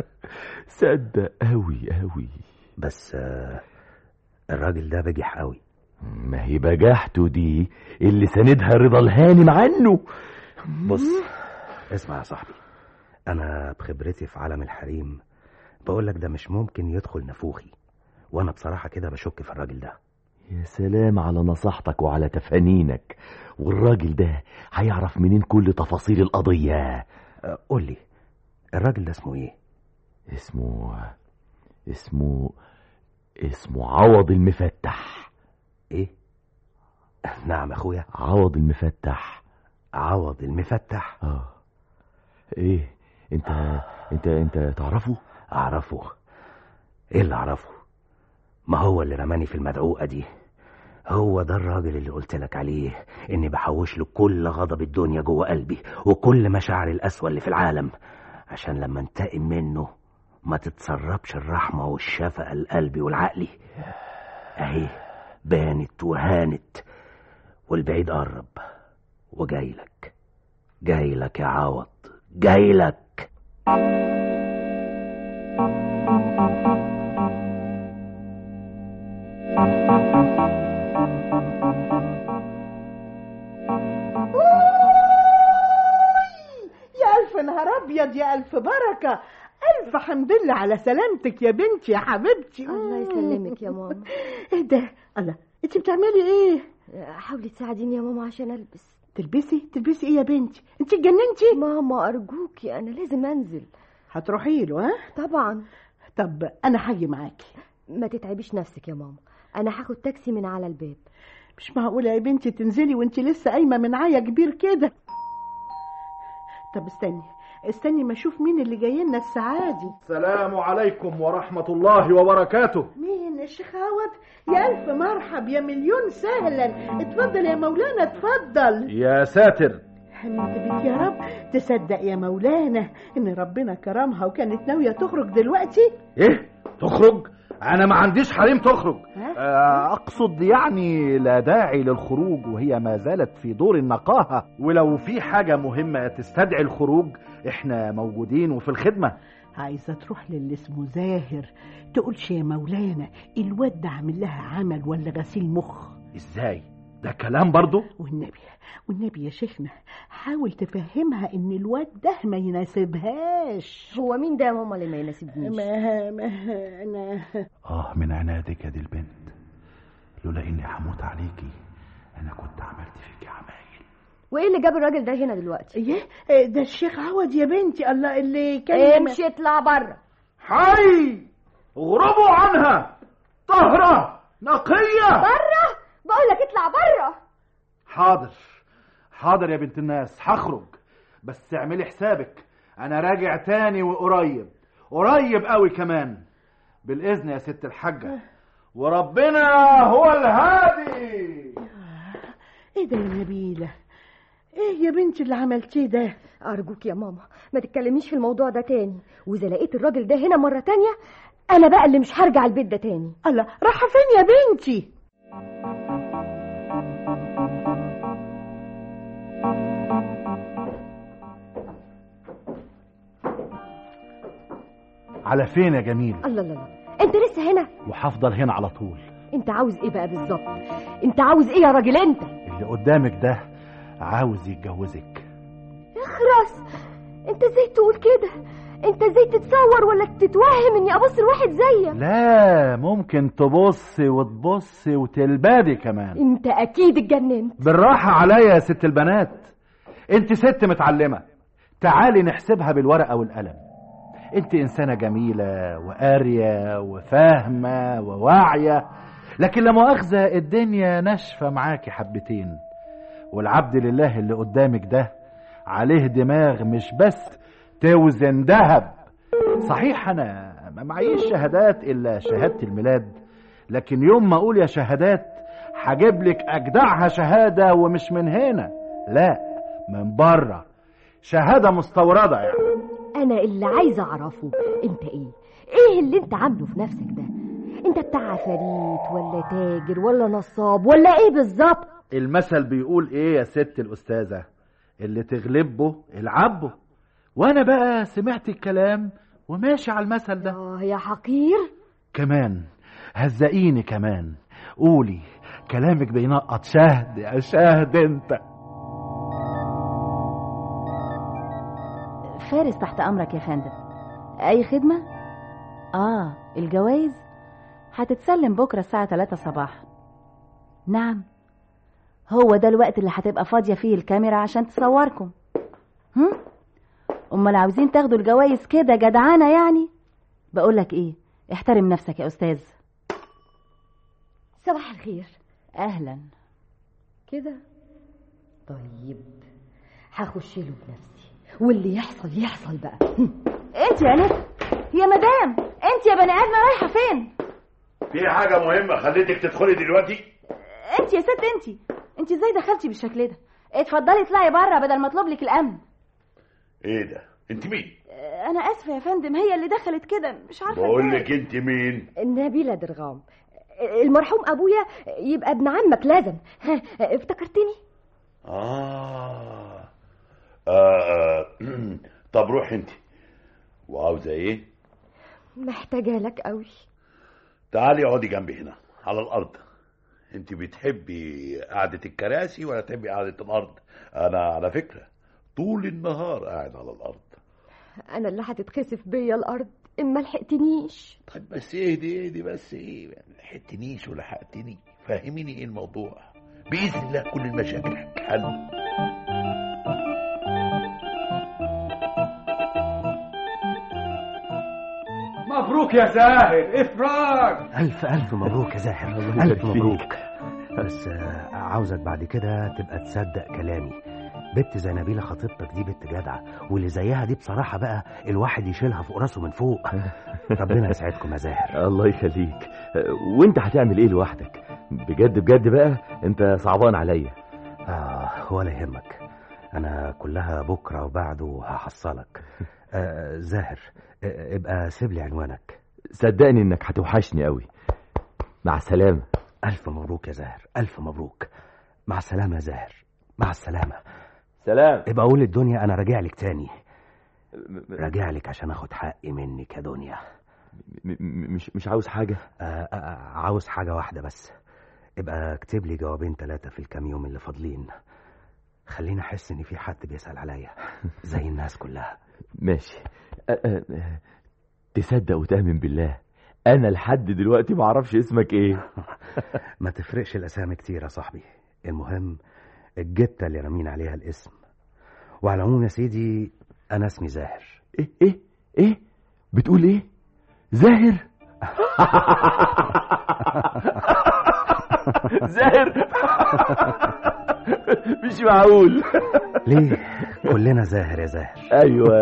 صدق قوي قوي بس آه، الراجل ده بجح قوي ما هي بجاحته دي اللي ساندها رضا الهانم عنه بص اسمع يا صاحبي انا بخبرتي في عالم الحريم بقول لك ده مش ممكن يدخل نافوخي وانا بصراحه كده بشك في الراجل ده يا سلام على نصيحتك وعلى تفانينك والراجل ده هيعرف منين كل تفاصيل القضية آه، قول لي الراجل ده اسمه ايه اسمه اسمه اسمه عوض المفتح ايه نعم اخويا عوض المفتح عوض المفتح اه ايه انت انت انت تعرفه اعرفه ايه اللي اعرفه ما هو اللي رماني في المدعوقه دي هو ده الراجل اللي قلت لك عليه اني بحوش له كل غضب الدنيا جوه قلبي وكل مشاعر القسوه اللي في العالم عشان لما انتقم منه ما تتسربش الرحمه والشفقه لقلبي ولعقلي اهي بانت وهانت والبعيد قرب وجاي لك جاي لك يا عوض جاي لك يا ألف نهار أبيض يا ألف بركة ألف حمد لله على سلامتك يا بنتي يا حبيبتي الله يسلمك يا ماما إيه ده الله أنت بتعملي إيه حاولي تساعديني يا ماما عشان البس تلبسي تلبسي ايه يا بنتي انت اتجننتي ماما ارجوكي انا لازم انزل هتروحي له ها طبعا طب انا هاجي معاكي ما تتعبيش نفسك يا ماما انا هاخد تاكسي من على الباب مش معقوله يا بنتي تنزلي وانت لسه قايمه من عيا كبير كده طب استني استني ما اشوف مين اللي جاي لنا الساعه دي السلام عليكم ورحمة الله وبركاته مين الشيخ عوض يا الف مرحب يا مليون سهلا اتفضل يا مولانا اتفضل يا ساتر حمد بك يا رب تصدق يا مولانا ان ربنا كرمها وكانت ناويه تخرج دلوقتي ايه تخرج انا ما عنديش حريم تخرج ها؟ آه، اقصد يعني لا داعي للخروج وهي ما زالت في دور النقاهة ولو في حاجة مهمة تستدعي الخروج احنا موجودين وفي الخدمة عايزه تروح للي اسمه زاهر تقولش يا مولانا الواد ده عامل لها عمل ولا غسيل مخ ازاي ده كلام برضو والنبي والنبي يا شيخنا حاول تفهمها ان الواد ده ما يناسبهاش هو مين ده يا ماما اللي ما يناسبنيش ما ما انا اه من عنادك يا دي البنت لولا اني هموت عليكي انا كنت عملت فيكي عمايل وايه اللي جاب الراجل ده هنا دلوقتي ايه ده الشيخ عوض يا بنتي الله اللي كان امشي اطلع بره حي اغربوا عنها طهرة نقية بره بقول لك اطلع بره حاضر حاضر يا بنت الناس هخرج بس اعملي حسابك انا راجع تاني وقريب قريب قوي كمان بالاذن يا ست الحاجة وربنا هو الهادي ايه ده يا نبيله ايه يا بنتي اللي عملتيه ده ارجوك يا ماما ما تتكلميش في الموضوع ده تاني واذا لقيت الراجل ده هنا مره تانية انا بقى اللي مش هرجع البيت ده تاني الله رايحه فين يا بنتي على فين يا جميل الله الله الله انت لسه هنا وهفضل هنا على طول انت عاوز ايه بقى بالظبط انت عاوز ايه يا راجل انت اللي قدامك ده عاوز يتجوزك اخرس انت ازاي تقول كده انت ازاي تتصور ولا تتوهم اني ابص لواحد زيك لا ممكن تبص وتبص وتلبادي كمان انت اكيد اتجننت بالراحة عليا يا ست البنات انت ست متعلمة تعالي نحسبها بالورقة والقلم انت انسانة جميلة وقارية وفاهمة وواعية لكن لا مؤاخذة الدنيا ناشفة معاكي حبتين والعبد لله اللي قدامك ده عليه دماغ مش بس توزن ذهب صحيح انا ما معيش شهادات الا شهادة الميلاد لكن يوم ما اقول يا شهادات هجيب لك اجدعها شهادة ومش من هنا لا من بره شهادة مستوردة يعني انا اللي عايزه اعرفه انت ايه ايه اللي انت عامله في نفسك ده انت بتاع عفاريت ولا تاجر ولا نصاب ولا ايه بالظبط المثل بيقول ايه يا ست الاستاذة اللي تغلبه العبه وانا بقى سمعت الكلام وماشي على المثل ده اه يا حقير كمان هزقيني كمان قولي كلامك بينقط شهد يا شهد انت فارس تحت امرك يا فندم اي خدمه اه الجوائز هتتسلم بكره الساعه 3 صباحا نعم هو ده الوقت اللي هتبقى فاضيه فيه الكاميرا عشان تصوركم هم امال عاوزين تاخدوا الجوائز كده جدعانه يعني بقولك ايه احترم نفسك يا استاذ صباح الخير اهلا كده طيب هخش له بنفسي واللي يحصل يحصل بقى انت يا نت يا مدام انت يا بني ادمه رايحه فين في حاجة مهمة خليتك تدخلي دلوقتي انت يا ست انت انت ازاي دخلتي بالشكل ده اتفضلي اطلعي بره بدل ما اطلب لك الامن ايه ده انت مين انا اسفه يا فندم هي اللي دخلت كده مش عارفه بقول ازاي. لك انت مين نبيلة درغام المرحوم ابويا يبقى ابن عمك لازم ها، افتكرتني آه. آه, آه. طب روح انت وعاوزة ايه محتاجة لك قوي تعالي اقعدي جنبي هنا على الارض انت بتحبي قعدة الكراسي ولا تحبي قعدة الارض انا على فكرة طول النهار قاعد على الارض انا اللي هتتخسف بيا الارض اما لحقتنيش طيب بس اهدي اهدي بس ايه ما لحقتنيش ولحقتني فهميني ايه الموضوع باذن الله كل المشاكل هتتحل مبروك يا زاهر افراج ألف ألف مبروك يا زاهر الله ألف يبارك مبروك بس آه، عاوزك بعد كده تبقى تصدق كلامي بنت زي نبيلة خطيبتك دي بنت جدعة واللي زيها دي بصراحة بقى الواحد يشيلها فوق راسه من فوق ربنا يسعدكم يا زاهر الله يخليك وانت هتعمل ايه لوحدك بجد بجد بقى انت صعبان عليا آه ولا يهمك أنا كلها بكرة وبعده هحصلك آه زاهر آه، ابقى سيب لي عنوانك صدقني انك هتوحشني قوي مع السلامة ألف مبروك يا زاهر ألف مبروك مع السلامة يا زاهر مع السلامة سلام ابقى قول الدنيا أنا راجع لك تاني راجع لك عشان أخد حقي منك يا دنيا مش مش عاوز حاجة آه آه عاوز حاجة واحدة بس ابقى اكتب لي جوابين ثلاثة في الكام يوم اللي فاضلين خليني أحس إن في حد بيسأل عليا زي الناس كلها ماشي أ- أ- تصدق وتأمن بالله انا لحد دلوقتي ما اعرفش اسمك ايه ما تفرقش الأسامي كتير يا صاحبي المهم الجتة اللي رامين عليها الاسم وعلى العموم يا سيدي أنا اسمي زاهر ايه ايه ايه بتقول ايه زاهر زاهر مش معقول ليه كلنا زاهر يا زاهر ايوه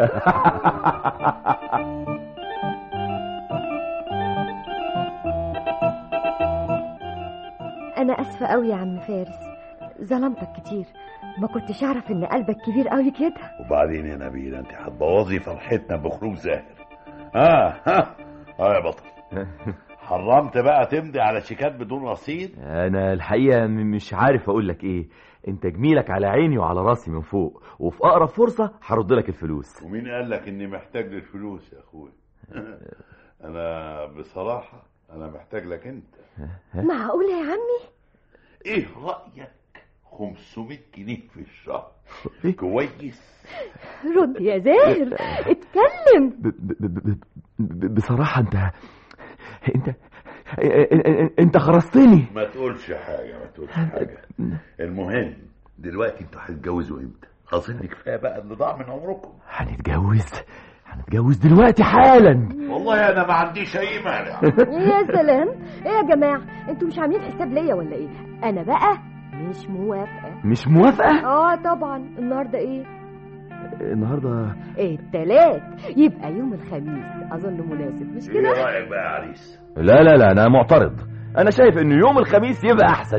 انا اسفه قوي يا عم فارس ظلمتك كتير ما كنتش اعرف ان قلبك كبير قوي كده وبعدين يا نبيل انت هتبوظي فرحتنا بخروج زاهر ها ها اه يا بطل حرمت بقى تمضي على شيكات بدون رصيد انا الحقيقه م- مش عارف اقول لك ايه انت جميلك على عيني وعلى راسي من فوق وفي اقرب فرصه هرد لك الفلوس ومين قال لك اني محتاج للفلوس يا اخوي انا بصراحه انا محتاج لك انت معقوله يا عمي ايه رايك 500 جنيه في الشهر كويس رد يا زاهر اتكلم ب ب ب ب بصراحه انت انت انت خرستني ما تقولش حاجه ما تقولش حاجه المهم دلوقتي انتوا هتتجوزوا امتى اظن كفايه بقى اللي ضاع من عمركم هنتجوز هنتجوز دلوقتي حالا والله انا ما عنديش اي مانع يا سلام ايه يا جماعه انتوا مش عاملين حساب ليا ولا ايه انا بقى مش موافقه مش موافقه اه طبعا النهارده ايه النهارده التلات يبقى يوم الخميس اظن مناسب مش ايه كده رايك بقى يا عريس لا لا لا انا معترض انا شايف ان يوم الخميس يبقى احسن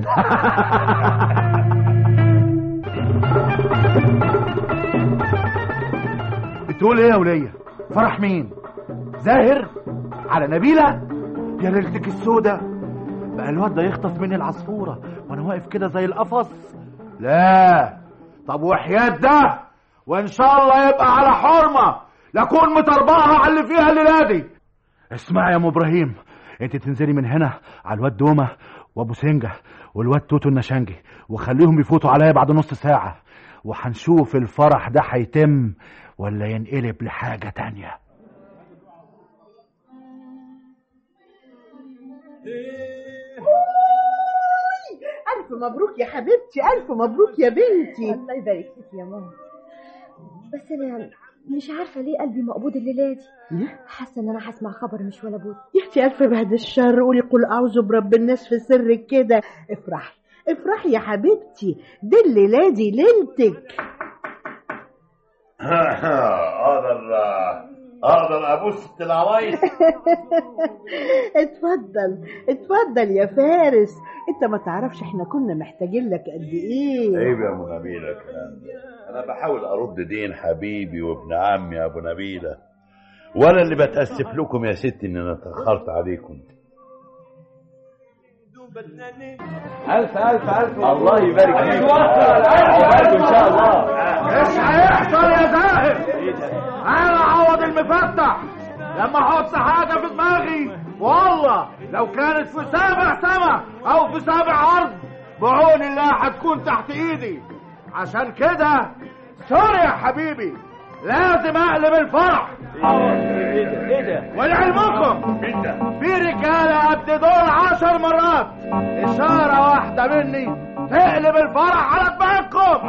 بتقول ايه يا ولية فرح مين زاهر على نبيلة يا ليلتك السودة بقى الواد ده يخطف مني العصفورة وانا واقف كده زي القفص لا طب وحياة ده وان شاء الله يبقى على حرمة لكون مطربعها على اللي فيها الليلة دي اسمع يا ام ابراهيم انت تنزلي من هنا على الواد دومة وابو سنجة والواد توتو النشنجي وخليهم يفوتوا عليا بعد نص ساعة وهنشوف الفرح ده هيتم ولا ينقلب لحاجة تانية ألف مبروك يا حبيبتي ألف مبروك يا بنتي الله يبارك فيك يا ماما بس انا مش عارفه ليه قلبي مقبوض الليله دي حاسه ان انا هسمع خبر مش ولا بد يا اختي ألف بعد الشر قولي قل أعوذ برب الناس في سرك كده افرحي افرحي يا حبيبتي دي الليلة دي ليلتك اقدر اقدر ابوس ست العرايس اتفضل اتفضل يا فارس انت ما تعرفش احنا كنا محتاجين لك قد ايه عيب يا ابو نبيله الكلام ده انا بحاول ارد دين حبيبي وابن عمي يا ابو نبيله وانا اللي بتاسف لكم يا ستي ان انا اتاخرت عليكم ألف ألف ألف الله يبارك فيك عقبالكم ان شاء الله مش هيحصل يا زاهر انا عوض المفتح لما احط حاجه في دماغي والله لو كانت في سابع سما او في سابع ارض بعون الله هتكون تحت ايدي عشان كده سوري يا حبيبي لازم اقلب الفرح ايه ده ايه ده ولعلمكم في رجاله قد دول عشر مرات اشاره واحده مني تقلب الفرح على دماغكم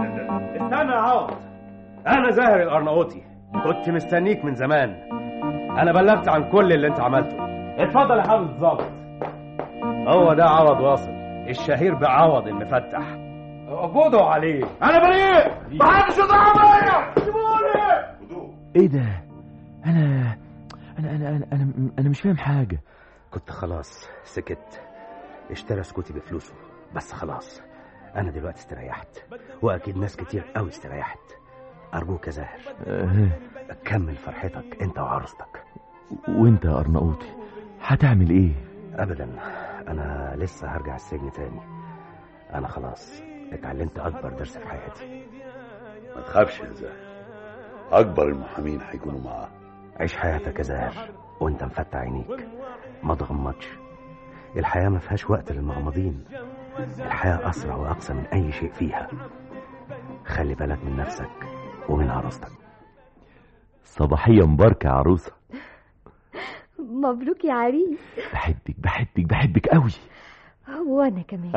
استنى يا عوض أنا زاهر الأرناؤوطي كنت مستنيك من زمان انا بلغت عن كل اللي انت عملته اتفضل يا حافظ الظابط هو ده عوض واصل الشهير بعوض المفتح قبضوا عليه انا بريء محدش يضرب عليا سيبوني ايه ده انا انا انا انا انا, أنا مش فاهم حاجه كنت خلاص سكت اشترى سكوتي بفلوسه بس خلاص انا دلوقتي استريحت واكيد ناس كتير قوي استريحت ارجوك يا زاهر آه، كمل فرحتك انت وعروستك وانت يا ارناؤوطي هتعمل ايه ابدا انا لسه هرجع السجن تاني انا خلاص اتعلمت اكبر درس في حياتي ما تخافش يا زاهر اكبر المحامين هيكونوا معاه عيش حياتك يا زاهر وانت مفتح عينيك ما تغمضش الحياة ما فيهاش وقت للمغمضين الحياة أسرع وأقصى من أي شيء فيها خلي بالك من نفسك ومن عروستك صباحيه مباركه يا عروسه مبروك يا عريس بحبك بحبك بحبك قوي وانا كمان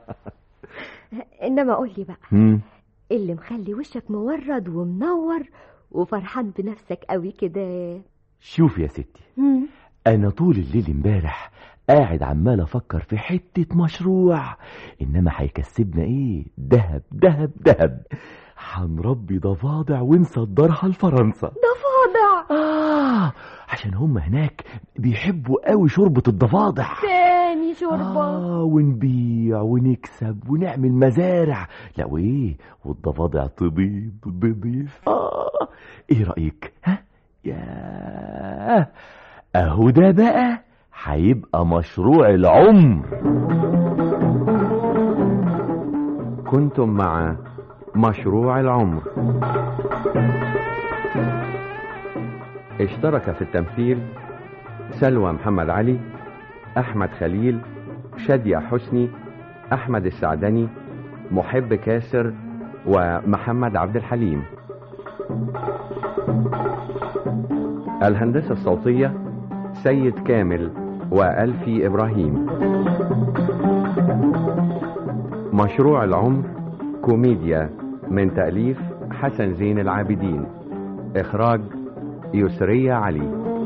انما قول لي بقى مم. إيه اللي مخلي وشك مورد ومنور وفرحان بنفسك قوي كده شوف يا ستي مم. انا طول الليل امبارح قاعد عمال افكر في حته مشروع انما هيكسبنا ايه دهب دهب دهب هنربي ضفادع ونصدرها لفرنسا ضفادع اه عشان هم هناك بيحبوا قوي شوربه الضفادع تاني شوربة آه ونبيع ونكسب ونعمل مزارع لا وإيه والضفادع تبيض بضيف آه إيه رأيك ها يا أهو ده بقى هيبقى مشروع العمر كنتم مع مشروع العمر اشترك في التمثيل سلوى محمد علي أحمد خليل شادية حسني أحمد السعدني محب كاسر ومحمد عبد الحليم الهندسة الصوتية سيد كامل وألفي إبراهيم مشروع العمر كوميديا من تأليف حسن زين العابدين إخراج يسرية علي